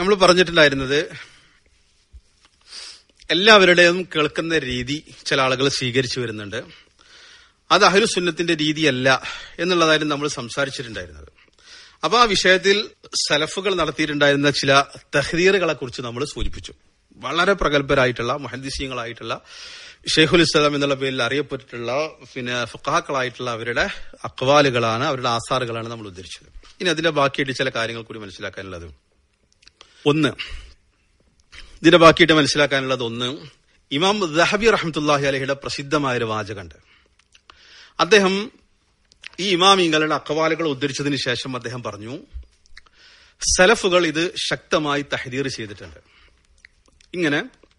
നമ്മൾ പറഞ്ഞിട്ടുണ്ടായിരുന്നത് എല്ലാവരുടെയും കേൾക്കുന്ന രീതി ചില ആളുകൾ സ്വീകരിച്ചു വരുന്നുണ്ട് അത് അഹ്ലു സുന്നത്തിന്റെ രീതിയല്ല എന്നുള്ളതായിരുന്നു നമ്മൾ സംസാരിച്ചിട്ടുണ്ടായിരുന്നത് അപ്പൊ ആ വിഷയത്തിൽ സലഫുകൾ നടത്തിയിട്ടുണ്ടായിരുന്ന ചില തഹ്ദീറുകളെ കുറിച്ച് നമ്മൾ സൂചിപ്പിച്ചു വളരെ പ്രഗത്ഭരായിട്ടുള്ള മുഹദ്ദിസീങ്ങളായിട്ടുള്ള ഷെയ്ഖുൽ ഇസ്ലാം എന്നുള്ള പേരിൽ അറിയപ്പെട്ടിട്ടുള്ള പിന്നെ ഫുക്കാക്കളായിട്ടുള്ള അവരുടെ അക്വാലുകളാണ് അവരുടെ ആസാറുകളാണ് നമ്മൾ ഉദ്ധരിച്ചത് ഇനി അതിന്റെ ബാക്കിയായിട്ട് ചില കാര്യങ്ങൾ കൂടി മനസ്സിലാക്കാനുള്ളത് ഒന്ന് ഇതിന്റെ ബാക്കിയിട്ട് മനസ്സിലാക്കാനുള്ളത് ഒന്ന് ഇമാം ദഹബി റഹ്മത്തുല്ലാഹി അലഹിയുടെ പ്രസിദ്ധമായ ഒരു വാചകമുണ്ട് അദ്ദേഹം ഈ ഇമാമിങ്ങളുടെ അക്കവാലുകൾ ഉദ്ധരിച്ചതിന് ശേഷം അദ്ദേഹം പറഞ്ഞു സലഫുകൾ ഇത് ശക്തമായി തഹദീർ ചെയ്തിട്ടുണ്ട് ഇങ്ങനെ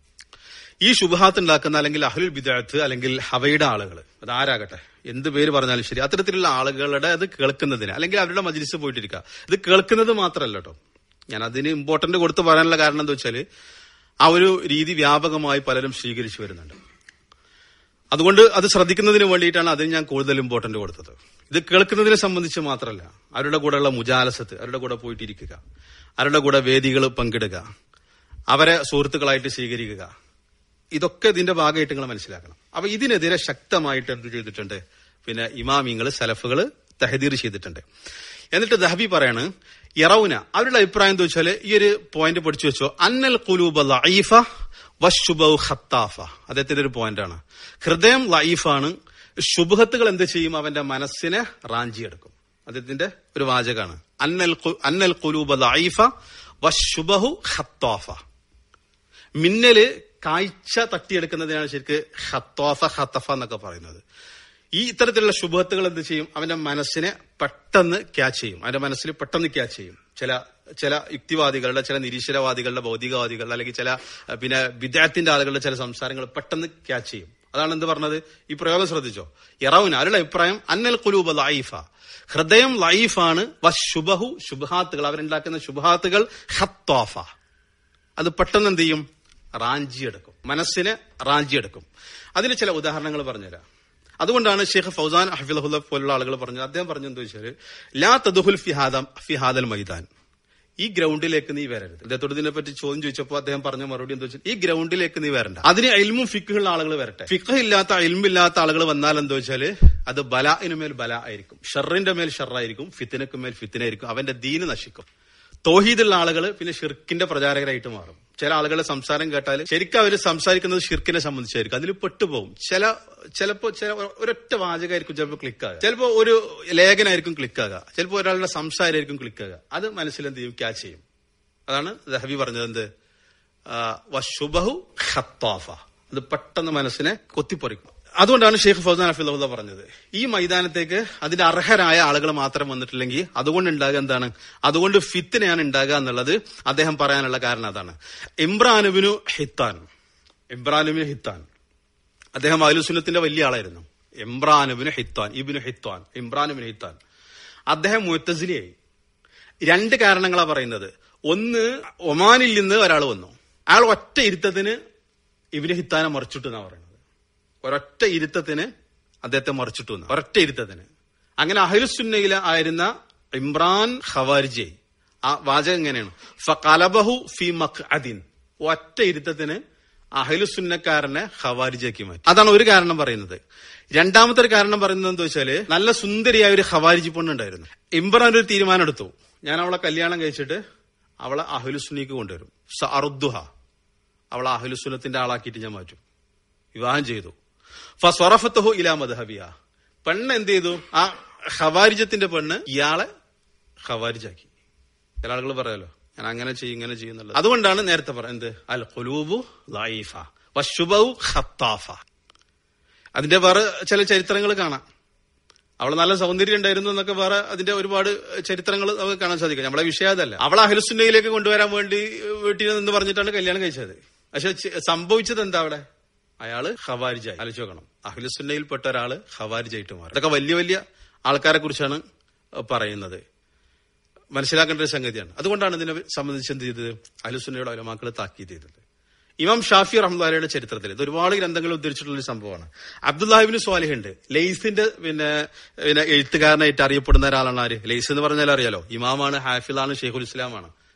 ഈ ശുഭഹാത്ത് ഉണ്ടാക്കുന്ന അല്ലെങ്കിൽ അഹ്ലുൽ ബിദാത്ത് അല്ലെങ്കിൽ ഹവയുടെ ആളുകൾ അത് ആരാകട്ടെ എന്ത് പേര് പറഞ്ഞാലും ശരി അത്തരത്തിലുള്ള ആളുകളുടെ അത് കേൾക്കുന്നതിന് അല്ലെങ്കിൽ അവരുടെ മജ്ലിസ് പോയിട്ടിരിക്കുക ഇത് കേൾക്കുന്നത് മാത്രമല്ല കേട്ടോ ഞാൻ അതിന് ഇമ്പോർട്ടന്റ് കൊടുത്ത് പറയാനുള്ള കാരണം എന്താ വെച്ചാൽ ആ ഒരു രീതി വ്യാപകമായി പലരും സ്വീകരിച്ചു വരുന്നുണ്ട് അതുകൊണ്ട് അത് ശ്രദ്ധിക്കുന്നതിന് വേണ്ടിയിട്ടാണ് അതിന് ഞാൻ കൂടുതൽ ഇമ്പോർട്ടന്റ് കൊടുത്തത് ഇത് കേൾക്കുന്നതിനെ സംബന്ധിച്ച് മാത്രമല്ല അവരുടെ കൂടെയുള്ള മുജാലസത്ത് അവരുടെ കൂടെ പോയിട്ടിരിക്കുക അവരുടെ കൂടെ വേദികൾ പങ്കിടുക അവരെ സുഹൃത്തുക്കളായിട്ട് സ്വീകരിക്കുക ഇതൊക്കെ ഇതിന്റെ ഭാഗമായിട്ട് നിങ്ങൾ മനസ്സിലാക്കണം അപ്പൊ ഇതിനെതിരെ ശക്തമായിട്ട് എന്ത് ചെയ്തിട്ടുണ്ട് പിന്നെ ഇമാമിങ്ങൾ സലഫുകൾ തഹദീർ ചെയ്തിട്ടുണ്ട് എന്നിട്ട് ദഹബി പറയാണ് യറൌന അവരുടെ അഭിപ്രായം എന്താ വെച്ചാല് ഈ ഒരു പോയിന്റ് പഠിച്ചു വെച്ചോ അന്നൽ കുലൂബ ലൈഫ വശുബൌ ഖത്താഫ അദ്ദേഹത്തിന്റെ ഒരു പോയിന്റാണ് ഹൃദയം ലൈഫാണ് ശുഭത്തുകൾ എന്ത് ചെയ്യും അവന്റെ മനസ്സിനെ റാഞ്ചിയെടുക്കും അദ്ദേഹത്തിന്റെ ഒരു വാചകാണ് അന്നൽ കു- അന്നൽ കുലൂബ ലൈഫ വശുബഹു ഖത്താഫ മിന്നല് കാഴ്ച തട്ടിയെടുക്കുന്നതിനാണ് ശരിക്ക് ഹത്തോഫ ഹത്തഫ എന്നൊക്കെ പറയുന്നത് ഈ ഇത്തരത്തിലുള്ള ശുഭത്തുകൾ എന്ത് ചെയ്യും അവന്റെ മനസ്സിനെ പെട്ടെന്ന് ക്യാച്ച് ചെയ്യും അവന്റെ മനസ്സിൽ പെട്ടെന്ന് ക്യാച്ച് ചെയ്യും ചില ചില യുക്തിവാദികളുടെ ചില നിരീശ്വരവാദികളുടെ ഭൗതികവാദികളുടെ അല്ലെങ്കിൽ ചില അഹ്, പിന്നെ വിദ്യാർത്ഥിന്റെ ആളുകളുടെ ചില സംസാരങ്ങൾ പെട്ടെന്ന് ക്യാച്ച് ചെയ്യും അതാണ് എന്ത് പറഞ്ഞത് ഈ പ്രയോഗം ശ്രദ്ധിച്ചോ യറൌൻ അവരുടെ അഭിപ്രായം അന്നൽ കുലൂബ ലൈഫ ഹൃദയം ലൈഫാണ് വശുബഹു ശുഭഹാത്തുകൾ അവരുണ്ടാക്കുന്ന ശുഭഹാത്തുകൾ ഹത്തോഫ അത് പെട്ടെന്ന് എന്ത് ചെയ്യും റാഞ്ചിയെടുക്കും മനസ്സിനെ റാഞ്ചിയെടുക്കും അതിന് ചില ഉദാഹരണങ്ങൾ പറഞ്ഞുതരാം അതുകൊണ്ടാണ് ഷെയ്ഖ് ഫൗസാൻ ഹഫിലഹുല്ല പോലുള്ള ആളുകൾ പറഞ്ഞത് അദ്ദേഹം പറഞ്ഞു എന്താ വെച്ചാൽ ലാ തദുഹുൽ ഫിഹാദ ഫിഹാദൽ മൈതാൻ ഈ ഗ്രൗണ്ടിലേക്ക് നീ വരരുത് അദ്ദേഹത്തോട് ഇതിനെ പറ്റി ചോദ്യം ചോദിച്ചപ്പോൾ അദ്ദേഹം പറഞ്ഞ മറുപടി എന്താ വെച്ചാൽ ഈ ഗ്രൗണ്ടിലേക്ക് നീ വരണ്ട അതിന് എൽമും ഫിക്കുള്ള ആളുകൾ വരട്ടെ ഫിഖ് ഇല്ലാത്ത എൽമില്ലാത്ത ആളുകൾ വന്നാൽ എന്താ വെച്ചാൽ അത് ബലാഇന് മേൽ ബല ആയിരിക്കും ഷറിന്റെ മേൽ ഷറായിരിക്കും ഫിത്തിനക്ക് മേൽ ഫിത്തിനായിരിക്കും അവന്റെ ദീന് നശിക്കും തോഹീദുള്ള ആളുകൾ പിന്നെ ഷിർക്കിന്റെ പ്രചാരകരായിട്ട് മാറും ചില ആളുകളുടെ സംസാരം കേട്ടാൽ ശരിക്കും അവർ സംസാരിക്കുന്നത് ഷിർക്കിനെ സംബന്ധിച്ചായിരിക്കും അതിൽ പെട്ടുപോകും ചില ചിലപ്പോ ചില ഒരൊറ്റ വാചകമായിരിക്കും ചിലപ്പോൾ ക്ലിക്ക് ആകുക ചിലപ്പോൾ ഒരു ലേഖനായിരിക്കും ക്ലിക്ക് ആകുക ചിലപ്പോൾ ഒരാളുടെ സംസാരമായിരിക്കും ക്ലിക്ക് ആകുക അത് മനസ്സിൽ എന്ത് ചെയ്യും ക്യാച്ച് ചെയ്യും അതാണ് ദഹബി പറഞ്ഞത് എന്ത് ആ, വശുബഹു ഖത്താഫ അത് പെട്ടെന്ന് മനസ്സിനെ കൊത്തിപ്പറിക്കും അതുകൊണ്ടാണ് ഷെയ്ഖ് ഫൗസാൻ അഫിള്ള പറഞ്ഞത് ഈ മൈതാനത്തേക്ക് അതിന്റെ അർഹരായ ആളുകൾ മാത്രം വന്നിട്ടില്ലെങ്കിൽ അതുകൊണ്ട് ഉണ്ടാകുക എന്താണ് അതുകൊണ്ട് ഫിത്തിനെയാണ് ഉണ്ടാകുക എന്നുള്ളത് അദ്ദേഹം പറയാനുള്ള കാരണം അതാണ് ഇമ്രാനുബിനു ഹിത്താൻ ഇമ്രാനുബിന് ഹിത്താൻ അദ്ദേഹം അലുസുന്നത്തിന്റെ വലിയ ആളായിരുന്നു ഇമ്രാനുബിന് ഹിത്താൻ ഇബിന് ഹിത്താൻ ഇമ്രാനുബിന് ഹിത്താൻ അദ്ദേഹം മുത്തസിലിയായി രണ്ട് കാരണങ്ങളാ പറയുന്നത് ഒന്ന് ഒമാനിൽ നിന്ന് ഒരാൾ വന്നു അയാൾ ഒറ്റ ഇരുത്തത്തിന് ഇബിന് ഹിത്താനെ മറിച്ചിട്ടു എന്നാ പറയുന്നത് ഒരൊറ്റ ഇരുത്തത്തിന് അദ്ദേഹത്തെ മറിച്ചിട്ടു എന്ന് ഒരൊറ്റ ഇരുത്തത്തിന് അങ്ങനെ അഹലുസുന്നയിലെ ആയിരുന്ന ഇമ്രാൻ ഖവാരിജി ആ വാചകം എങ്ങനെയാണ് ഫലബഹു ഫി മഖ് അദിൻ ഒറ്റ ഇരുത്തത്തിന് അഹലുസുന്നക്കാരനെ ഖവാരിജാക്കി മാറ്റി അതാണ് ഒരു കാരണം പറയുന്നത് രണ്ടാമത്തെ ഒരു കാരണം പറയുന്നത് എന്താ വെച്ചാല് നല്ല സുന്ദരിയായ ഒരു ഖവാരിജി പെണ്ണുണ്ടായിരുന്നു ഇമ്രാൻ ഒരു തീരുമാനം എടുത്തു ഞാൻ അവളെ കല്യാണം കഴിച്ചിട്ട് അവളെ അഹലുസുന്നിക്ക് കൊണ്ടുവരും സ അറുദ്ദുഹ അവളെ അഹലുസുന്നത്തിന്റെ ആളാക്കിയിട്ട് ഞാൻ മാറ്റും വിവാഹം ചെയ്തു ഫസ്വറഫത്തഹു ഇലാ മദ്ഹബിയ പെണ്ണ് എന്ത് ചെയ്തു ആ ഖവാരിജത്തിന്റെ പെണ്ണ് ഇയാളെ ഖവാരിജാക്കി ചില ആളുകൾ പറയാലോ ഞാൻ അങ്ങനെ ചെയ്യും ഇങ്ങനെ ചെയ്യും എന്നുള്ളത് അതുകൊണ്ടാണ് നേരത്തെ പറയുന്നത് അൽ ഖുലൂബു ലൈഫ വശുബു ഖത്താഫ അതിന്റെ വേറെ ചില ചരിത്രങ്ങൾ കാണാം അവള് നല്ല സൗന്ദര്യം ഉണ്ടായിരുന്നു എന്നൊക്കെ വേറെ അതിന്റെ ഒരുപാട് ചരിത്രങ്ങൾ നമുക്ക് കാണാൻ സാധിക്കും നമ്മളെ വിഷയം അതല്ല അവളെ അഹിലുസുന്നയിലേക്ക് കൊണ്ടുവരാൻ വേണ്ടി വീട്ടിൽ നിന്ന് പറഞ്ഞിട്ടാണ് കല്യാണം കഴിച്ചത് പക്ഷെ ചെ- സംഭവിച്ചത് എന്താ അവിടെ അയാള് ഖവാരിജായി ആലോചിച്ച് നോക്കണം അഹിലുസുന്നയിൽപ്പെട്ട ഒരാള് ഖവാരിജായിട്ട് മാറി ഇതൊക്കെ വലിയ വലിയ ആൾക്കാരെ കുറിച്ചാണ് പറയുന്നത് മനസ്സിലാക്കേണ്ട ഒരു സംഗതിയാണ് അതുകൊണ്ടാണ് ഇതിനെ സംബന്ധിച്ച് എന്ത് ചെയ്തത് അലുസുന്നയുടെ അലമാക്കൾ താക്കീത് ചെയ്തത് ഇമാം ഷാഫി റഹ്മാലയുടെ ചരിത്രത്തിൽ ഇത് ഒരുപാട് ഗ്രന്ഥങ്ങൾ ഉദ്ധരിച്ചിട്ടുള്ള ഒരു സംഭവമാണ് അബ്ദുല്ലാഹിബിന് സ്വാലിഹ് ഉണ്ട് ലെയ്സിന്റെ പിന്നെ പിന്നെ എഴുത്തുകാരനായിട്ട് അറിയപ്പെടുന്ന ഒരാളാണ് ആര് ലെയ്സ് എന്ന് പറഞ്ഞാൽ അറിയാലോ ഇമാമാണ് ഹാഫിളാണ് ഷെയ്ഖുൽ ഇസ്ലാമാണ്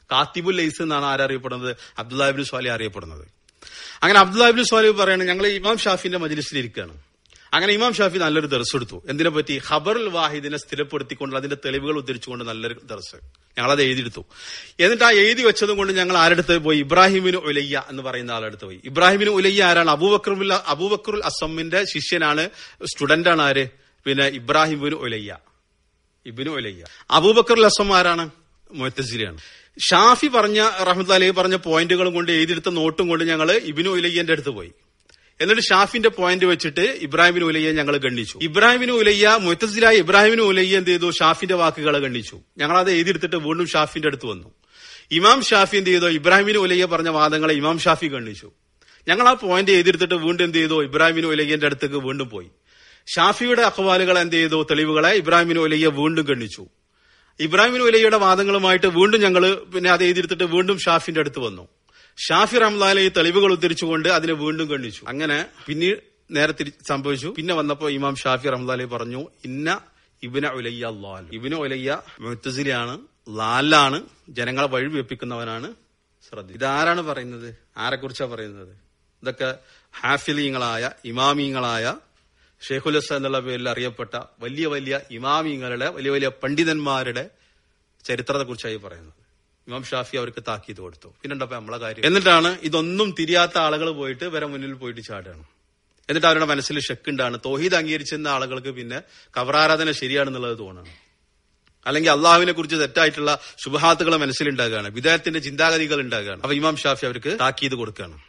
കാത്തിബുൽ ലൈസ് എന്നാണ് ആരറിയപ്പെടുന്നത് അബ്ദുല്ലാഹിബിൻ സ്വാലി അറിയപ്പെടുന്നത് അങ്ങനെ അബ്ദുല്ലാഹിബിൻ സ്വാലി പറയുന്നത് ഞങ്ങൾ ഇമാം ഷാഫിന്റെ മജ്ലിസിൽ ഇരിക്കുകയാണ് അങ്ങനെ ഇമാം ഷാഫി നല്ലൊരു ദർസ് എടുത്തു എന്തിനെ പറ്റി ഖബറുൽ വാഹിദിനെ സ്ഥിരപ്പെടുത്തിക്കൊണ്ട് അതിന്റെ തെളിവുകൾ ഉദ്ധരിച്ചുകൊണ്ട് നല്ലൊരു ദർസ് ഞങ്ങളത് എഴുതിയെടുത്തു എന്നിട്ട് ആ എഴുതി വെച്ചതും കൊണ്ട് ഞങ്ങൾ ആരടുത്ത് പോയി ഇബ്രാഹിമിന് ഉലയ്യ എന്ന് പറയുന്ന ആളടുത്ത് പോയി ഇബ്രാഹിമിന് ഉലയ്യ ആരാണ് അബൂബക്കറുൽ അബൂബക്കറുൽ അസമ്മിന്റെ ശിഷ്യനാണ് സ്റ്റുഡന്റ് ആണ് ആര് പിന്നെ ഇബ്രാഹിമിന് ഉലയ്യ ഇബിനു ഉലയ്യ അബൂബക്കർ അസം ആരാണ് മൊത്തസിലിയാണ് ഷാഫി പറഞ്ഞ റഹ്മത്ത് അലി പറഞ്ഞ പോയിന്റുകളും കൊണ്ട് എഴുതിയെടുത്ത നോട്ടും കൊണ്ട് ഞങ്ങൾ ഇബിനു ഉലയ്യന്റെ അടുത്ത് പോയി എന്നിട്ട് ഷാഫിന്റെ പോയിന്റ് വെച്ചിട്ട് ഇബ്രാഹിമിന് ഉലയ്യ ഞങ്ങൾ ഗണ്ണിച്ചു ഇബ്രാഹിമിന് ഉലയ്യ മുത്തസിലായ ഇബ്രാഹിമിന് ഉലയ്യ എന്ത് ചെയ്തു ഷാഫിന്റെ വാക്കുകളെ ഗണ്ണിച്ചു ഞങ്ങൾ അത് എഴുതിയെടുത്തിട്ട് വീണ്ടും ഷാഫിന്റെ അടുത്ത് വന്നു ഇമാം ഷാഫി എന്ത് ചെയ്തു ഇബ്രാഹിമിന് ഉലയ്യ പറഞ്ഞ വാദങ്ങളെ ഇമാം ഷാഫി ഗണ്ണിച്ചു ഞങ്ങൾ ആ പോയിന്റ് എഴുതിയെടുത്തിട്ട് വീണ്ടും എന്ത് ചെയ്തു ഇബ്രാഹിമിന് ഉലയ്യന്റെ അടുത്തേക്ക് വീണ്ടും പോയി ഷാഫിയുടെ അഖ്വാലുകൾ എന്ത് ചെയ്തു തെളിവുകളെ ഇബ്രാഹിമിന് ഉലയ്യ വീണ്ടും ഗണ്ണിച്ചു ഇബ്രാഹിമിന് ഉലയ്യയുടെ വാദങ്ങളുമായിട്ട് വീണ്ടും ഞങ്ങൾ പിന്നെ അത് എഴുതിയെടുത്തിട്ട് വീണ്ടും ഷാഫിന്റെ അടുത്ത് വന്നു ഷാഫി റംലാലെ ഈ തെളിവുകൾ ഉദ്ധരിച്ചുകൊണ്ട് അതിനെ വീണ്ടും ഗണ്ണിച്ചു അങ്ങനെ പിന്നീട് നേരെ തിരി സംഭവിച്ചു പിന്നെ വന്നപ്പോ ഇമാം ഷാഫി റംലാലെ പറഞ്ഞു ഇന്ന ഇബിന ഉലയ്യ ലാൽ ഇബിന ഉലയ്യ മുത്തസിലാണ് ലാലാണ് ജനങ്ങളെ വഴി വെപ്പിക്കുന്നവനാണ് ശ്രദ്ധ ഇതാരാണ് പറയുന്നത് ആരെക്കുറിച്ചാണ് പറയുന്നത് ഇതൊക്കെ ഹാഫിലീങ്ങളായ ഇമാമീങ്ങളായ ഷെയ്ഖുലസ എന്നുള്ള പേരിൽ അറിയപ്പെട്ട വലിയ വലിയ ഇമാമീങ്ങളുടെ വലിയ വലിയ പണ്ഡിതന്മാരുടെ ചരിത്രത്തെക്കുറിച്ചായി പറയുന്നത് ഇമാം ഷാഫി അവർക്ക് താക്കീത് കൊടുത്തു പിന്നെണ്ടപ്പോ നമ്മളെ കാര്യം എന്നിട്ടാണ് ഇതൊന്നും തിരിയാത്ത ആളുകൾ പോയിട്ട് വരെ മുന്നിൽ പോയിട്ട് ചാടുകയാണ് എന്നിട്ട് അവരുടെ മനസ്സിൽ ഷെക്കുണ്ടാണ് തോഹീദ് അംഗീകരിച്ചിരുന്ന ആളുകൾക്ക് പിന്നെ കബറാരാധന ശരിയാണെന്നുള്ളത് തോന്നുന്നു അല്ലെങ്കിൽ അള്ളാഹുവിനെ കുറിച്ച് തെറ്റായിട്ടുള്ള ശുഭഹാത്തുകൾ മനസ്സിലുണ്ടാകുകയാണ് വിദേഹത്തിന്റെ ചിന്താഗതികൾ ഉണ്ടാകുകയാണ് അപ്പൊ ഇമാം ഷാഫി അവർക്ക് താക്കീത് കൊടുക്കുകയാണ്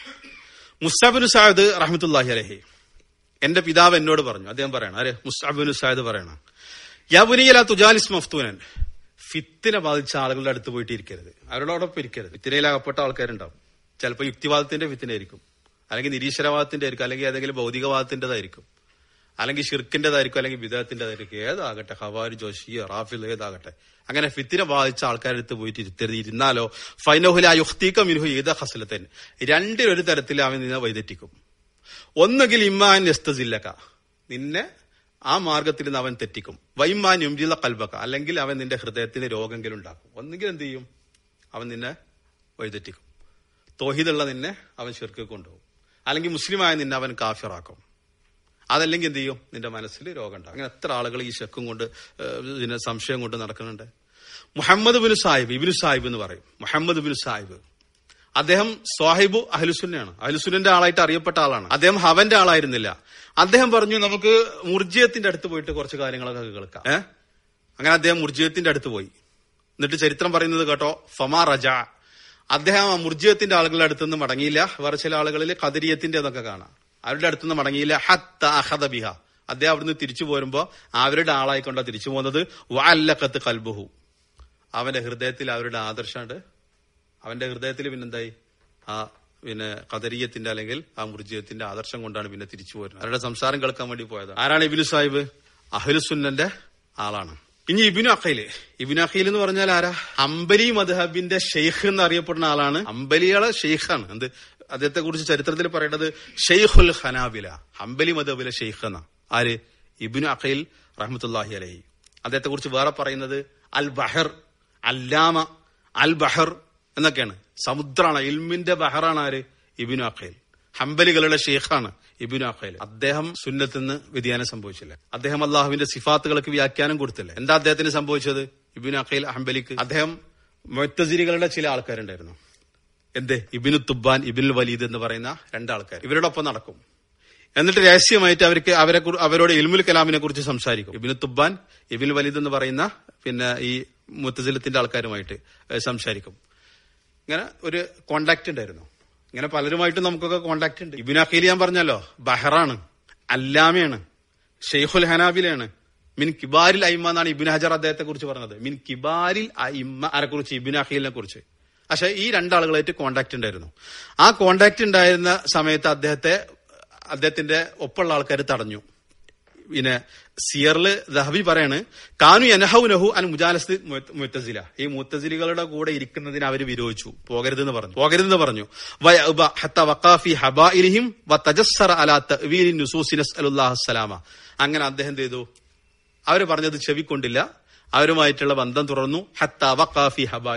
മുസ്താബിൻ സാദ് റഹ്മത്തുല്ലാഹി അലഹി എന്റെ പിതാവ് എന്നോട് പറഞ്ഞു അദ്ദേഹം പറയണം അരെ മുസ്താബിൻ സാദ് പറയണം യബുനിയല തുജാലിസ് മഫ്തൂനൻ ഫിത്തിനെ ബാധിച്ച ആളുകളുടെ അടുത്ത് പോയിട്ട് ഇരിക്കരുത് അവരോടൊപ്പം ഇരിക്കരുത് ഫിത്തിനയിൽ അകപ്പെട്ട ആൾക്കാരുണ്ടാവും ചിലപ്പോൾ യുക്തിവാദത്തിന്റെ ഫിത്തിനായിരിക്കും അല്ലെങ്കിൽ നിരീശ്വരവാദത്തിന്റെ ആയിരിക്കും അല്ലെങ്കിൽ ഏതെങ്കിലും ഭൗതികവാദത്തിന്റേതായിരിക്കും അല്ലെങ്കിൽ ഷിർക്കിന്റേതായിരിക്കും അല്ലെങ്കിൽ വിധത്തിന്റേതായിരിക്കും ഏതാകട്ടെ ഹവാരി ജോഷി റാഫിൽ ഏതാകട്ടെ അങ്ങനെ ഫിത്തിനെ ബാധിച്ച ആൾക്കാരുടെ അടുത്ത് പോയിട്ട് ഇരുത്തരുത് ഇരുന്നാലോ ഫൈനോഹുല യുക്തീക്ക മിനുഹു ഏത ഹസലത്തൻ രണ്ടിലൊരു തരത്തിൽ അവൻ നിന്നെ വൈതെറ്റിക്കും ഒന്നുകിൽ ഇമ്മാൻ നെസ്തസില്ലക്ക നിന്നെ ആ മാർഗത്തിൽ നിന്ന് അവൻ തെറ്റിക്കും വൈമാൻ യുംജില കൽബക്ക അല്ലെങ്കിൽ അവൻ നിന്റെ ഹൃദയത്തിന് രോഗമെങ്കിലും ഉണ്ടാക്കും ഒന്നുകിൽ എന്ത് ചെയ്യും അവൻ നിന്നെ വഴിതെറ്റിക്കും തോഹിദുള്ള നിന്നെ അവൻ ഷിർക്ക് കൊണ്ടുപോകും അല്ലെങ്കിൽ മുസ്ലിമായ നിന്നെ അവൻ കാഫിറാക്കും അതല്ലെങ്കിൽ എന്ത് ചെയ്യും നിന്റെ മനസ്സിൽ രോഗം ഉണ്ടാകും അങ്ങനെ എത്ര ആളുകൾ ഈ ശക്കും കൊണ്ട് ഏഹ്, ഇതിനെ സംശയം കൊണ്ട് നടക്കുന്നുണ്ട് മുഹമ്മദ് ബിൻ സാഹിബ് ഇബിനു സാഹിബ് എന്ന് പറയും മുഹമ്മദ് ബിൻ സാഹിബ് അദ്ദേഹം സ്വാഹിബു അഹ്ലുസുന്നയാണ് അഹ്ലുസുന്നന്റെ ആളായിട്ട് അറിയപ്പെട്ട ആളാണ് അദ്ദേഹം ഹവന്റെ ആളായിരുന്നില്ല അദ്ദേഹം പറഞ്ഞു നമുക്ക് മുർജിയത്തിന്റെ അടുത്ത് പോയിട്ട് കുറച്ച് കാര്യങ്ങളൊക്കെ കേൾക്കാം ഏ അങ്ങനെ അദ്ദേഹം മുർജിയത്തിന്റെ അടുത്ത് പോയി എന്നിട്ട് ചരിത്രം പറയുന്നത് കേട്ടോ ഫമാ റജ അദ്ദേഹം ആ മുർജിയത്തിന്റെ ആളുകളുടെ അടുത്തുനിന്ന് മടങ്ങിയില്ല വേറെ ചില ആളുകളിൽ കതിരിയത്തിന്റെ എന്നൊക്കെ കാണാം അവരുടെ അടുത്തുനിന്ന് മടങ്ങിയില്ല ഹത്ത അഹദ ബിഹ അദ്ദേഹം അവിടുന്ന് തിരിച്ചു പോരുമ്പോ അവരുടെ ആളായിക്കൊണ്ടാ തിരിച്ചു പോകുന്നത് വല്ലക്കത്ത് കൽബുഹു അവന്റെ ഹൃദയത്തിൽ അവരുടെ ആദർശമുണ്ട് അവന്റെ ഹൃദയത്തിൽ പിന്നെന്തായി ആ പിന്നെ കദരീയത്തിന്റെ അല്ലെങ്കിൽ ആ മുർജിയത്തിന്റെ ആദർശം കൊണ്ടാണ് പിന്നെ തിരിച്ചു പോരുന്നത് അവരുടെ സംസാരം കേൾക്കാൻ വേണ്ടി പോയത് ആരാണ് ഇബിനു സാഹിബ് അഹ്ലുസുന്നന്റെ ആളാണ് ഇനി ഇബിനു അഖയില് ഇബിനു അഖയിൽ എന്ന് പറഞ്ഞാൽ ആരാ അംബലി മദ്ഹബിന്റെ ഷെയ്ഖ് എന്ന് അറിയപ്പെടുന്ന ആളാണ് അംബലിയുടെ ഷെയ്ഖാണ് എന്ത് അദ്ദേഹത്തെ കുറിച്ച് ചരിത്രത്തിൽ പറയുന്നത് ഷെയ്ഖുൽ ഹനാബില അംബലി മദ്ഹബിലെ ഷെയ്ഖ് എന്ന ആര് ഇബിനു അഖയിൽ റഹ്മത്തുല്ലാഹി അലഹി അദ്ദേഹത്തെ കുറിച്ച് വേറെ പറയുന്നത് അൽ ബഹർ അല്ലാമ അൽ ബഹർ എന്നൊക്കെയാണ് സമുദ്രാണ് ഇൽമിന്റെ ബഹറാണ് ആര് ഇബിനു അഖേൽ ഹംബലികളുടെ ഷെയ്ഖാണ് ഇബിനു അഖേൽ അദ്ദേഹം സുന്നത്തിന് വ്യതിയാനം സംഭവിച്ചില്ല അദ്ദേഹം അള്ളാഹുവിന്റെ സിഫാത്തുകൾക്ക് വ്യാഖ്യാനം കൊടുത്തില്ല എന്താ അദ്ദേഹത്തിന് സംഭവിച്ചത് ഇബിനു അഖേൽ ഹംബലിക്ക് അദ്ദേഹം മൊത്തസിരികളുടെ ചില ആൾക്കാരുണ്ടായിരുന്നു എന്ത് ഇബിനു തുബാൻ ഇബിനുൽ വലീദ് എന്ന് പറയുന്ന രണ്ടാൾക്കാർ ഇവരോടൊപ്പം നടക്കും എന്നിട്ട് രഹസ്യമായിട്ട് അവർക്ക് അവരെ കുറി- അവരോട് ഇൽമുൽ കലാമിനെ കുറിച്ച് സംസാരിക്കും ഇബിനു തുബാൻ ഇബിൻ വലീദ് എന്ന് പറയുന്ന പിന്നെ ഈ മുത്തസിലത്തിന്റെ ആൾക്കാരുമായിട്ട് ഏഹ്, സംസാരിക്കും ഇങ്ങനെ ഒരു കോണ്ടാക്ട് ഉണ്ടായിരുന്നു ഇങ്ങനെ പലരുമായിട്ടും നമുക്കൊക്കെ കോണ്ടാക്ട് ഉണ്ട് ഇബിൻ അഖീൽ ഞാൻ പറഞ്ഞല്ലോ ബഹറാണ് അല്ലാമയാണ് ഷെയ്ഖുൽ ഹനാബിലാണ് മിൻ കിബാരിൽ അയിമ എന്നാണ് ഇബിൻ ഹജർ അദ്ദേഹത്തെ കുറിച്ച് പറഞ്ഞത് മിൻ കിബാരിൽ അയിമ ആരെ കുറിച്ച് ഇബിൻ അഖീലിനെ കുറിച്ച് പക്ഷെ ഈ രണ്ടാളുകളായിട്ട് കോണ്ടാക്ട് ഉണ്ടായിരുന്നു ആ കോണ്ടാക്ട് ഉണ്ടായിരുന്ന സമയത്ത് അദ്ദേഹത്തെ അദ്ദേഹത്തിന്റെ ഒപ്പമുള്ള ആൾക്കാർ തടഞ്ഞു പിന്നെ സിയറില് ദഹബി പറയാണ് കാനു എനഹൗനഹു അൻ മുജാലസ് മുത്തസില ഈ മുത്തസിലികളുടെ കൂടെ ഇരിക്കുന്നതിന് അവർ വിരോധിച്ചു പോകരുതെന്ന് പറഞ്ഞു പോകരുതെന്ന് പറഞ്ഞു വയഅബ ഹത്ത വഖാഫി ഹബാഇലിഹിം വതജസ്സറ അലാ തഅവീലി നുസൂസി നസ്അലുല്ലാഹു സലാമ അങ്ങനെ അദ്ദേഹം എന്ത് ചെയ്തു അവര് പറഞ്ഞത് ചെവിക്കൊണ്ടില്ല അവരുമായിട്ടുള്ള ബന്ധം തുറന്നു ഹത്ത വഖാഫി ഹബായിലിയും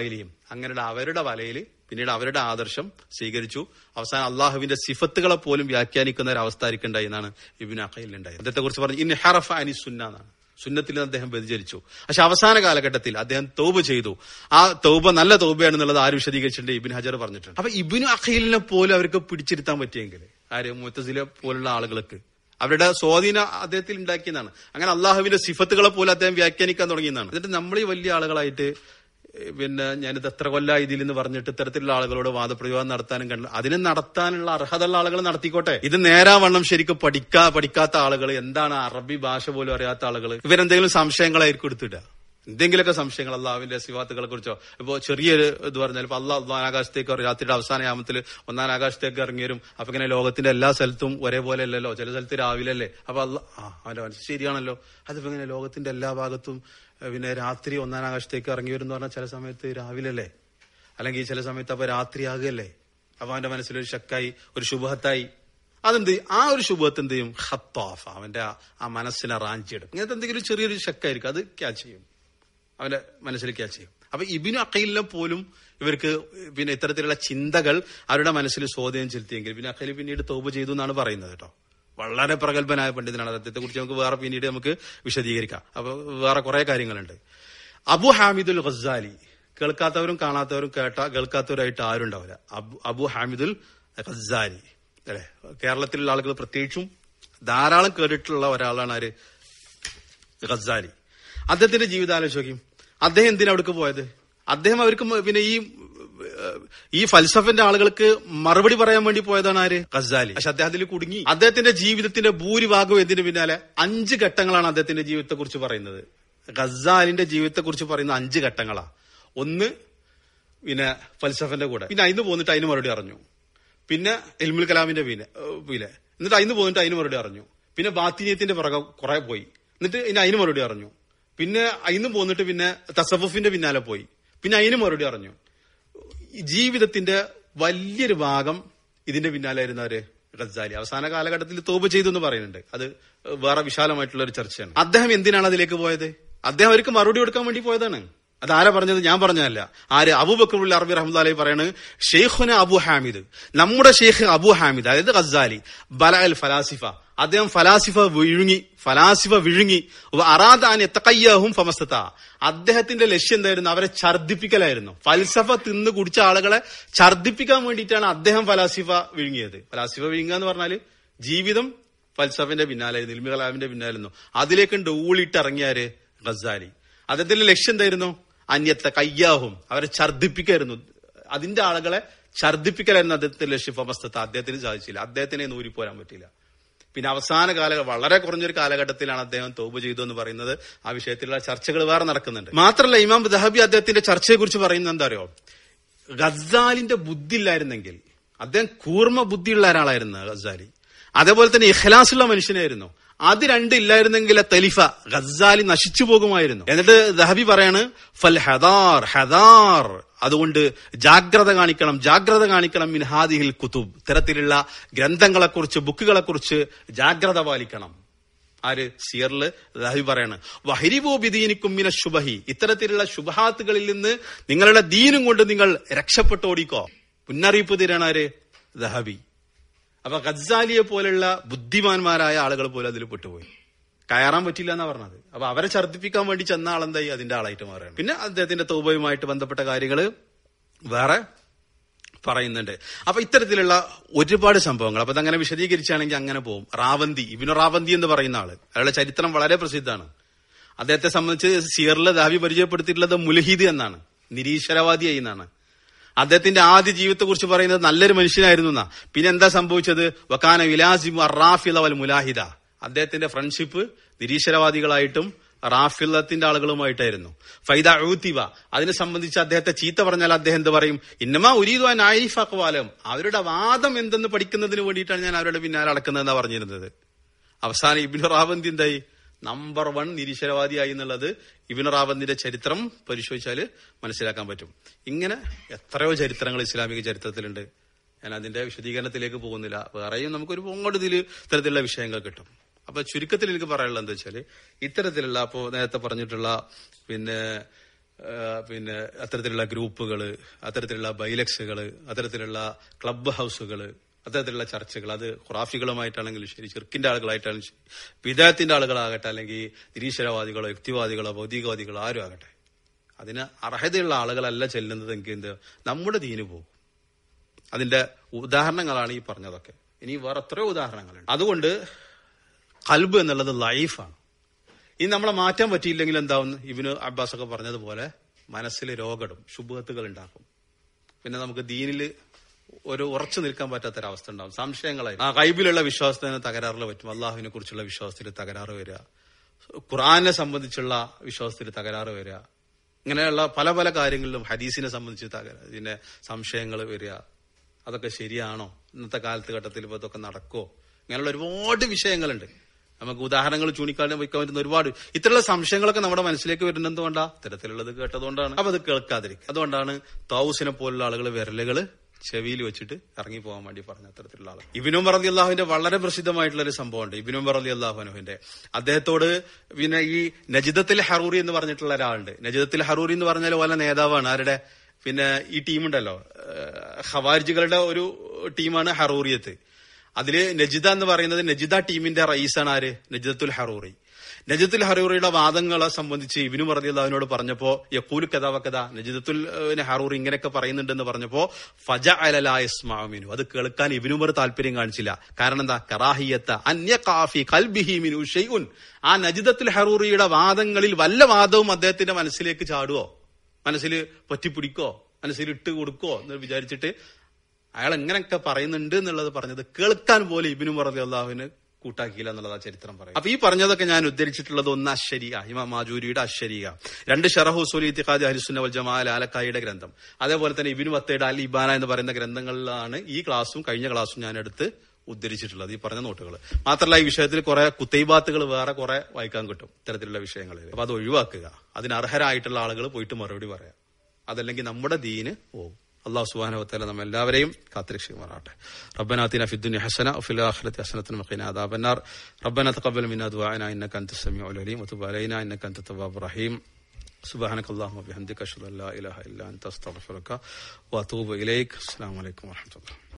അങ്ങനെ അവരുടെ വലയിൽ പിന്നീട് അവരുടെ ആദർശം സ്വീകരിച്ചു അവസാനം അള്ളാഹുവിന്റെ സിഫത്തുകളെ പോലും വ്യാഖ്യാനിക്കുന്ന ഒരു അവസ്ഥ ആയിരിക്കുണ്ടായി എന്നാണ് ഇബിൻ അഖയിൽ ഉണ്ടായത് അദ്ദേഹത്തെ കുറിച്ച് പറഞ്ഞു ഇൻ ഹറഫ അനി സുന്ന എന്നാണ് സുന്നത്തിൽ നിന്ന് അദ്ദേഹം വ്യതിചരിച്ചു പക്ഷെ അവസാന കാലഘട്ടത്തിൽ അദ്ദേഹം തൗബ ചെയ്തു ആ തൗബ നല്ല തൗബയാണെന്നുള്ളത് ആര് വിശദീകരിച്ചിട്ടുണ്ട് ഇബിൻ ഹജർ പറഞ്ഞിട്ടുണ്ട് അപ്പൊ ഇബിനു അഖയിലിനെ പോലും അവർക്ക് പിടിച്ചിരുത്താൻ പറ്റിയെങ്കിൽ ആര് മുത്തസിലെ പോലുള്ള ആളുകൾക്ക് അവരുടെ സ്വാധീനം അദ്ദേഹത്തിൽ ഉണ്ടാക്കിയതാണ് അങ്ങനെ അള്ളാഹുവിന്റെ സിഫത്തുകളെ പോലും അദ്ദേഹം വ്യാഖ്യാനിക്കാൻ തുടങ്ങിയതാണ് എന്നിട്ട് നമ്മൾ ഈ വലിയ ആളുകളായിട്ട് ഏഹ് പിന്നെ ഞാനിത് എത്ര കൊല്ല ഇതിൽ എന്ന് പറഞ്ഞിട്ട് ഇത്തരത്തിലുള്ള ആളുകളോട് വാദപ്രയോഗം നടത്താനും കണ്ടു അതിന് നടത്താനുള്ള അർഹതയുള്ള ആളുകൾ നടത്തിക്കോട്ടെ ഇത് നേരാവണ്ണം ശരിക്കും പഠിക്കാ പഠിക്കാത്ത ആളുകൾ എന്താണ് അറബി ഭാഷ പോലും അറിയാത്ത ആളുകൾ ഇവരെന്തെങ്കിലും സംശയങ്ങളായിരിക്കും എടുത്തിടുക എന്തെങ്കിലുമൊക്കെ സംശയങ്ങൾ അള്ളാഹുവിന്റെ സിവാത്തുകളെ കുറിച്ചോ ഇപ്പോ ചെറിയൊരു ഇത് പറഞ്ഞാൽ ഇപ്പൊ അള്ളാഹ് ഒന്നാം ആകാശത്തേക്ക് രാത്രിയുടെ അവസാന യാമത്തിൽ ഒന്നാം ആകാശത്തേക്ക് ഇറങ്ങി വരും അപ്പൊ ഇങ്ങനെ ലോകത്തിന്റെ എല്ലാ സ്ഥലത്തും ഒരേപോലെ അല്ലല്ലോ ചില സ്ഥലത്ത് രാവിലെ അല്ലേ അപ്പൊ അല്ല ആ അവന്റെ മനസ്സ് ശരിയാണല്ലോ അതിപ്പോ ഇങ്ങനെ ലോകത്തിന്റെ എല്ലാ ഭാഗത്തും ഏഹ് പിന്നെ രാത്രി ഒന്നാം ആകാശത്തേക്ക് ഇറങ്ങി വരും എന്ന് പറഞ്ഞാൽ ചില സമയത്ത് രാവിലെ അല്ലേ അല്ലെങ്കിൽ ചില സമയത്ത് അപ്പൊ രാത്രിയാകുകയല്ലേ അപ്പൊ അവന്റെ മനസ്സിലൊരു ശക്കായി ഒരു ശുഭഹത്തായി അതെന്ത് ചെയ്യും? ആ ഒരു ശുഭത്ത് എന്ത് ചെയ്യും ഹത്തോഫ് അവന്റെ ആ- ആ മനസ്സിനെ റാഞ്ചിയിടും ഇങ്ങനത്തെ എന്തെങ്കിലും ചെറിയൊരു ശക്കായിരിക്കും അത് ക്യാച്ച് ചെയ്യും അവന്റെ മനസ്സിൽ ക്യാച്ച് ചെയ്യും അപ്പൊ ഇബിനു അക്കയിലിനെ പോലും ഇവർക്ക് പിന്നെ ഇത്തരത്തിലുള്ള ചിന്തകൾ അവരുടെ മനസ്സിൽ സ്വാധീനം ചെലുത്തിയെങ്കിൽ പിന്നെ അക്കയിൽ പിന്നീട് തോപ് ചെയ്തു എന്നാണ് പറയുന്നത് കേട്ടോ വളരെ പ്രഗത്ഭനായ പണ്ഡിതനാണ് അദ്ദേഹത്തെ കുറിച്ച് നമുക്ക് വേറെ പിന്നീട് നമുക്ക് വിശദീകരിക്കാം അപ്പൊ വേറെ കുറെ കാര്യങ്ങളുണ്ട് അബു ഹാമിദുൽ ഖസാലി കേൾക്കാത്തവരും കാണാത്തവരും കേട്ട കേൾക്കാത്തവരായിട്ട് ആരും ഉണ്ടാവില്ല അബു അബു ഹാമിദുൽ ഖസാലി അല്ലെ കേരളത്തിലുള്ള ആളുകൾ പ്രത്യേകിച്ചും ധാരാളം കേട്ടിട്ടുള്ള ഒരാളാണ് ആര് ഖസാലി അദ്ദേഹത്തിന്റെ ജീവിതം ആലോചിക്കും അദ്ദേഹം എന്തിനാ അവിടേക്ക് പോയത് അദ്ദേഹം അവർക്ക് മ- പിന്നെ ഈ ഏഹ്, ഈ ഫൽസഫന്റെ ആളുകൾക്ക് മറുപടി പറയാൻ വേണ്ടി പോയതാണ് ആര് ഖസാലി പക്ഷെ അദ്ദേഹത്തിൽ കുടുങ്ങി അദ്ദേഹത്തിന്റെ ജീവിതത്തിന്റെ ഭൂരിഭാഗം ഇതിന് പിന്നാലെ അഞ്ച് ഘട്ടങ്ങളാണ് അദ്ദേഹത്തിന്റെ ജീവിതത്തെ കുറിച്ച് പറയുന്നത് ഖസാലിന്റെ ജീവിതത്തെ കുറിച്ച് പറയുന്ന അഞ്ച് ഘട്ടങ്ങളാ ഒന്ന് പിന്നെ ഫൽസഫന്റെ കൂടെ പിന്നെ അതിന് പോന്നിട്ട് അതിന് മറുപടി അറിഞ്ഞു പിന്നെ എൽമുൽ കലാമിന്റെ പിന്നെ ഏഹ്, പിന്നെ എന്നിട്ട് അതിന് പോന്നിട്ട് അതിന് മറുപടി അറിഞ്ഞു പിന്നെ ബാത്തിനിയത്തിന്റെ പുറകെ കുറെ പോയി എന്നിട്ട് ഇനി അതിന് മറുപടി അറിഞ്ഞു പിന്നെ അതിന് പോന്നിട്ട് പിന്നെ തസഫുഫിന്റെ പിന്നാലെ പോയി പിന്നെ അതിന് മറുപടി അറിഞ്ഞു ഈ ജീവിതത്തിന്റെ വലിയൊരു ഭാഗം ഇതിന്റെ പിന്നാലായിരുന്ന ഒരു ഗസാലി അവസാന കാലഘട്ടത്തിൽ തോപ് ചെയ്തു എന്ന് പറയുന്നുണ്ട് അത് വേറെ വിശാലമായിട്ടുള്ള ഒരു ചർച്ചയാണ് അദ്ദേഹം എന്തിനാണ് അതിലേക്ക് പോയത് അദ്ദേഹം അവർക്ക് മറുപടി കൊടുക്കാൻ വേണ്ടി പോയതാണ് അത് ആരാ പറഞ്ഞത് ഞാൻ പറഞ്ഞതല്ല ആര് അബൂബക്കറുൽ അറബി റഹ്മദ് പറയാണ് ഷെയ്ഖുന അബു ഹാമിദ് നമ്മുടെ ഷെയ്ഖ് അബു ഹാമിദ് അതായത് ഗസാലി ബല അൽ ഫലാസിഫ അദ്ദേഹം ഫലാസിഫ വിഴുങ്ങി ഫലാസിഫ വിഴുങ്ങി അറാദാൻ എത്തക്കയ്യാഹും ഫമസ്തത്ത അദ്ദേഹത്തിന്റെ ലക്ഷ്യം എന്തായിരുന്നു അവരെ ഛർദിപ്പിക്കലായിരുന്നു ഫൽസഫ തിന്ന് കുടിച്ച ആളുകളെ ഛർദിപ്പിക്കാൻ വേണ്ടിയിട്ടാണ് അദ്ദേഹം ഫലാസിഫ വിഴുങ്ങിയത് ഫലാസിഫ വിഴുങ്ങുക എന്ന് പറഞ്ഞാല് ജീവിതം ഫൽസഫിന്റെ പിന്നാലെ നിൽമി കലാമിന്റെ പിന്നാലായിരുന്നു അതിലേക്കുണ്ട് ഊളിട്ടിറങ്ങിയാര് ഗസാലി അദ്ദേഹത്തിന്റെ ലക്ഷ്യം എന്തായിരുന്നു അന്യത്തെ കയ്യാഹും അവരെ ഛർദിപ്പിക്കായിരുന്നു അതിന്റെ ആളുകളെ ഛർദിപ്പിക്കലായിരുന്നു അദ്ദേഹത്തിന്റെ ലക്ഷ്യം ഫമസ്തത്ത അദ്ദേഹത്തിന് സാധിച്ചില്ല അദ്ദേഹത്തിനെ നൂരിപ്പോരാൻ പറ്റില്ല പിന്നെ അവസാന കാല വളരെ കുറഞ്ഞൊരു കാലഘട്ടത്തിലാണ് അദ്ദേഹം തോപ ചെയ്തു എന്ന് പറയുന്നത് ആ വിഷയത്തിലുള്ള ചർച്ചകൾ വേറെ നടക്കുന്നുണ്ട് മാത്രമല്ല ഇമാം ദഹബി അദ്ദേഹത്തിന്റെ ചർച്ചയെ കുറിച്ച് പറയുന്നത് എന്താ അറിയോ ഗസാലിന്റെ ബുദ്ധി ഇല്ലായിരുന്നെങ്കിൽ അദ്ദേഹം കൂർമ്മ ബുദ്ധിയുള്ള ഒരാളായിരുന്നു ഗസാലി അതേപോലെ തന്നെ ഇഖ്ലാസുള്ള മനുഷ്യനായിരുന്നു അത് രണ്ട് ഇല്ലായിരുന്നെങ്കിൽ തലിഫ ഗസാലി നശിച്ചു പോകുമായിരുന്നു എന്നിട്ട് ദഹബി പറയാണ് ഫൽ ഹദാർ ഹദാർ അതുകൊണ്ട് ജാഗ്രത കാണിക്കണം ജാഗ്രത കാണിക്കണം മിൻ ഹാദിഹിൽ കുത്തുബ് ഇത്തരത്തിലുള്ള ഗ്രന്ഥങ്ങളെക്കുറിച്ച് ബുക്കുകളെക്കുറിച്ച് ജാഗ്രത പാലിക്കണം ആര് സിയറില് ദഹബി പറയാണ് വഹരിബോ ബിദീനിക്കും മിന ശുബഹി ഇത്തരത്തിലുള്ള ശുഭഹാത്തുകളിൽ നിന്ന് നിങ്ങളുടെ ദീനും കൊണ്ട് നിങ്ങൾ രക്ഷപ്പെട്ടോടിക്കോ മുന്നറിയിപ്പ് തരാണ് ആര് ദഹബി അപ്പൊ ഗസാലിയെ പോലുള്ള ബുദ്ധിമാന്മാരായ ആളുകൾ പോലും അതിൽ പെട്ടുപോയി കയറാൻ പറ്റില്ല എന്നാ പറഞ്ഞത് അപ്പൊ അവരെ ഛർദ്ദിപ്പിക്കാൻ വേണ്ടി ചെന്ന ആളെന്തായി അതിന്റെ ആളായിട്ട് മാറുകയാണ് പിന്നെ അദ്ദേഹത്തിന്റെ തൗബയുമായിട്ട് ബന്ധപ്പെട്ട കാര്യങ്ങൾ വേറെ പറയുന്നുണ്ട് അപ്പൊ ഇത്തരത്തിലുള്ള ഒരുപാട് സംഭവങ്ങൾ അപ്പൊ അതങ്ങനെ വിശദീകരിച്ചാണെങ്കിൽ അങ്ങനെ പോകും റാവന്തി ഇബിനു റാവന്തി എന്ന് പറയുന്ന ആള് അയാളുടെ ചരിത്രം വളരെ പ്രസിദ്ധമാണ് അദ്ദേഹത്തെ സംബന്ധിച്ച് സിയറിലെ ദാവി പരിചയപ്പെടുത്തിയിട്ടുള്ളത് മുലഹീദ് എന്നാണ് നിരീശ്വരവാദിയായി എന്നാണ് അദ്ദേഹത്തിന്റെ ആദ്യ ജീവിതത്തെ കുറിച്ച് പറയുന്നത് നല്ലൊരു മനുഷ്യനായിരുന്നു എന്നാ പിന്നെ എന്താ സംഭവിച്ചത് വക്കാന വിലാസിമു അറാഫില വൽ മുലാഹിദ അദ്ദേഹത്തിന്റെ ഫ്രണ്ട്ഷിപ്പ് നിരീശ്വരവാദികളായിട്ടും റാഫിലത്തിന്റെ ആളുകളുമായിട്ടായിരുന്നു ഫൈദ ഊത്തിവ അതിനെ സംബന്ധിച്ച് അദ്ദേഹത്തെ ചീത്ത പറഞ്ഞാൽ അദ്ദേഹം എന്ത് പറയും ഇന്നമാ ഉരീദ്വാൻ ആയിഫ് അക്വാലം അവരുടെ വാദം എന്തെന്ന് പഠിക്കുന്നതിന് വേണ്ടിയിട്ടാണ് ഞാൻ അവരുടെ പിന്നാലെ അടക്കുന്നതെന്നാ പറഞ്ഞിരുന്നത് അവസാനം ഇബിൻ റാവന്തി എന്തായി നമ്പർ വൺ നിരീശ്വരവാദിയായി എന്നുള്ളത് ഇബിൻ റാവന്തിന്റെ ചരിത്രം പരിശോധിച്ചാൽ മനസ്സിലാക്കാൻ പറ്റും ഇങ്ങനെ എത്രയോ ചരിത്രങ്ങൾ ഇസ്ലാമിക ചരിത്രത്തിലുണ്ട് ഞാൻ അതിന്റെ വിശദീകരണത്തിലേക്ക് പോകുന്നില്ല വേറെയും നമുക്കൊരു പൊങ്ങോട്ട് ഇതിൽ ഇത്തരത്തിലുള്ള വിഷയങ്ങൾ കിട്ടും അപ്പൊ ചുരുക്കത്തിൽ എനിക്ക് പറയാനുള്ളത് എന്താ വെച്ചാല് ഇത്തരത്തിലുള്ള അപ്പോ നേരത്തെ പറഞ്ഞിട്ടുള്ള പിന്നെ ഏഹ് പിന്നെ അത്തരത്തിലുള്ള ഗ്രൂപ്പുകള് അത്തരത്തിലുള്ള ബൈലക്സുകള് അത്തരത്തിലുള്ള ക്ലബ് ഹൗസുകള് അത്തരത്തിലുള്ള ചർച്ചകൾ അത് ഖുറാഫികളുമായിട്ടാണെങ്കിലും ശരി ചെറുക്കിന്റെ ആളുകളായിട്ടാണെങ്കിലും ശരി വിദേഹത്തിന്റെ ആളുകളാകട്ടെ അല്ലെങ്കിൽ നിരീശ്വരവാദികളോ യുക്തിവാദികളോ ഭൗതികവാദികളോ ആരും ആകട്ടെ അതിന് അർഹതയുള്ള ആളുകളല്ല ചെല്ലുന്നതെങ്കിൽ എന്ത് നമ്മുടെ ദീന് പോകും അതിന്റെ ഉദാഹരണങ്ങളാണ് ഈ പറഞ്ഞതൊക്കെ ഇനി വേറെ എത്രയോ ഉദാഹരണങ്ങളുണ്ട് അതുകൊണ്ട് കൽബ് എന്നുള്ളത് ലൈഫാണ് ഇനി നമ്മളെ മാറ്റാൻ പറ്റിയില്ലെങ്കിൽ എന്താവും ഇവന് അബ്ബാസ് ഒക്കെ പറഞ്ഞതുപോലെ മനസ്സിൽ രോഗടും ശുഭത്തുകൾ ഉണ്ടാക്കും പിന്നെ നമുക്ക് ദീനിൽ ഒരു ഉറച്ചു നിൽക്കാൻ പറ്റാത്തൊരവസ്ഥ ഉണ്ടാവും സംശയങ്ങളായി ആ കൈബിലുള്ള വിശ്വാസത്തിന് തകരാറിൽ പറ്റും അള്ളാഹുവിനെ കുറിച്ചുള്ള വിശ്വാസത്തിൽ തകരാറ് വരിക ഖുറാനെ സംബന്ധിച്ചുള്ള വിശ്വാസത്തിൽ തകരാറ് വരിക ഇങ്ങനെയുള്ള പല പല കാര്യങ്ങളിലും ഹദീസിനെ സംബന്ധിച്ച് തകരാ ഇതിന്റെ സംശയങ്ങൾ വരിക അതൊക്കെ ശരിയാണോ ഇന്നത്തെ കാലത്ത് ഘട്ടത്തിൽ ഇപ്പൊ ഇതൊക്കെ നടക്കോ ഇങ്ങനെയുള്ള ഒരുപാട് വിഷയങ്ങളുണ്ട് നമുക്ക് ഉദാഹരണങ്ങൾ ചൂണ്ടിക്കാണിക്കാൻ വയ്ക്കാൻ പറ്റുന്ന ഒരുപാട് ഇത്തരമുള്ള സംശയങ്ങളൊക്കെ നമ്മുടെ മനസ്സിലേക്ക് വരുന്നത് എന്തുകൊണ്ടാ ഇത്തരത്തിലുള്ളത് കേട്ടതുകൊണ്ടാണ് അപ്പൊ അത് കേൾക്കാതിരിക്കും അതുകൊണ്ടാണ് തൗസിനെ പോലുള്ള ആളുകൾ വിരലുകൾ ചെവിയിൽ വെച്ചിട്ട് ഇറങ്ങി പോകാൻ വേണ്ടി പറഞ്ഞ അത്തരത്തിലുള്ള ആൾ ഇബിനും പറതി അള്ളാഹുവിന്റെ വളരെ പ്രസിദ്ധമായിട്ടുള്ള ഒരു സംഭവമുണ്ട് ഇബിനും പറതി അള്ളാഹുനുവിന്റെ അദ്ദേഹത്തോട് പിന്നെ ഈ നജിദത്തിൽ ഹറൂറി എന്ന് പറഞ്ഞിട്ടുള്ള ഒരാളുണ്ട് നജിദത്തിൽ ഹറൂറി എന്ന് പറഞ്ഞാൽ വല്ല നേതാവാണ് ആരുടെ പിന്നെ ഈ ടീമുണ്ടല്ലോ ഹവാരിജുകളുടെ ഒരു ടീമാണ് ഹറൂറിയത്ത് അതില് നജിദ എന്ന് പറയുന്നത് നജിദ ടീമിന്റെ റയീസാണ് ആര് നജിദത്തുൽ ഹറൂറി നജിദത്തുൽ ഹറൂറിയുടെ വാദങ്ങളെ സംബന്ധിച്ച് ഇബിനു പറഞ്ഞത് അവനോട് പറഞ്ഞപ്പോ യക്കൂല് കഥ വക്കഥ നജിദത്തുൽ ഹറൂറി ഇങ്ങനെയൊക്കെ പറയുന്നുണ്ടെന്ന് പറഞ്ഞപ്പോ ഫജ അലല ഇസ്മാമിനു അത് കേൾക്കാൻ ഇബിനുമർ താല്പര്യം കാണിച്ചില്ല കാരണം എന്താ കറാഹിയത്ത അന്യ കാഫി കൽബിഹിമിനു ഷെയ്ഉൻ ആ നജിദത്തുൽ ഹറൂറിയുടെ വാദങ്ങളിൽ വല്ല വാദവും അദ്ദേഹത്തിന്റെ മനസ്സിലേക്ക് ചാടുവോ മനസ്സിൽ പറ്റിപ്പിടിക്കോ മനസ്സിൽ ഇട്ട് കൊടുക്കോ എന്ന് വിചാരിച്ചിട്ട് അയാൾ എങ്ങനെയൊക്കെ പറയുന്നുണ്ട് എന്നുള്ളത് പറഞ്ഞത് കേൾക്കാൻ പോലെ ഇബിനു പറഞ്ഞ അള്ളാഹുവിന് കൂട്ടാക്കിയില്ല എന്നുള്ളത് ആ ചരിത്രം പറയും അപ്പൊ ഈ പറഞ്ഞതൊക്കെ ഞാൻ ഉദ്ധരിച്ചിട്ടുള്ളത് ഒന്ന് അശ്വരിയ ഇമാം മാജൂരിയുടെ അശ്വരിയ രണ്ട് ഷറഹുസുൽ ഇത്തിഖാദി ഹരിസുന്ന വൽ ജമാൽ ആലക്കായിയുടെ ഗ്രന്ഥം അതേപോലെ തന്നെ ഇബിനു വത്തയുടെ അൽ ഇബാന എന്ന് പറയുന്ന ഗ്രന്ഥങ്ങളിലാണ് ഈ ക്ലാസ്സും കഴിഞ്ഞ ക്ലാസ്സും ഞാൻ എടുത്ത് ഉദ്ധരിച്ചിട്ടുള്ളത് ഈ പറഞ്ഞ നോട്ടുകൾ മാത്രമല്ല ഈ വിഷയത്തിൽ കുറെ കുത്തൈബാത്തുകൾ വേറെ കുറെ വായിക്കാൻ കിട്ടും ഇത്തരത്തിലുള്ള വിഷയങ്ങളിൽ അപ്പൊ അത് ഒഴിവാക്കുക അതിന് അർഹരായിട്ടുള്ള ആളുകൾ പോയിട്ട് മറുപടി പറയാം അതല്ലെങ്കിൽ നമ്മുടെ ദീന് പോകും അള്ളാഹു സുബാന വത്തല നമ്മ എല്ലാവരെയും കാത്തിരക്ഷിക്കുമാറാട്ടെ ربنا آتنا في الدنيا حسنة وفي الآخرة حسنة وقنا عذاب النار ربنا تقبل منا دعاءنا إنك أنت السميع العليم وتب علينا إنك أنت التواب الرحيم سبحانك اللهم وبحمدك أشهد أن لا إله إلا أنت أستغفرك وأتوب إليك السلام عليكم ورحمة الله